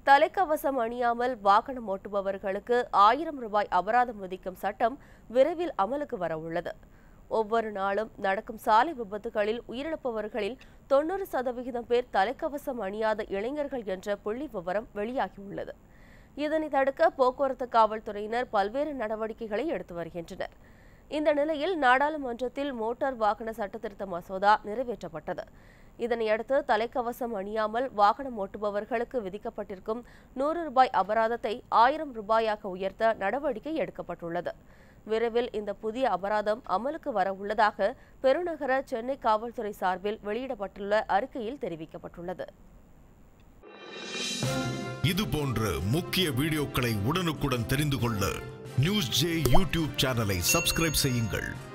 தலைக்கவசம் அணியாமல் வாகனம் ஓட்டுபவர்களுக்கு ஆயிரம் ரூபாய் அபராதம் விதிக்கும் சட்டம் விரைவில் அமலுக்கு வர உள்ளது ஒவ்வொரு நாளும் நடக்கும் சாலை விபத்துகளில் உயிரிழப்பவர்களில் தொண்ணூறு சதவிகிதம் பேர் தலைக்கவசம் அணியாத இளைஞர்கள் என்ற புள்ளி விவரம் வெளியாகியுள்ளது இதனை தடுக்க போக்குவரத்து காவல்துறையினர் பல்வேறு நடவடிக்கைகளை எடுத்து வருகின்றனர் இந்த நிலையில் நாடாளுமன்றத்தில் மோட்டார் வாகன சட்டத்திருத்த மசோதா நிறைவேற்றப்பட்டது இதனையடுத்து தலைக்கவசம் அணியாமல் வாகனம் ஓட்டுபவர்களுக்கு விதிக்கப்பட்டிருக்கும் நூறு ரூபாய் அபராதத்தை ஆயிரம் ரூபாயாக உயர்த்த நடவடிக்கை எடுக்கப்பட்டுள்ளது விரைவில் இந்த புதிய அபராதம் அமலுக்கு வர உள்ளதாக பெருநகர சென்னை காவல்துறை சார்பில் வெளியிடப்பட்டுள்ள அறிக்கையில் தெரிவிக்கப்பட்டுள்ளது இது போன்ற முக்கிய வீடியோக்களை உடனுக்குடன் தெரிந்து கொள்ள நியூஸ் ஜே யூடியூப் சேனலை சப்ஸ்கிரைப் செய்யுங்கள்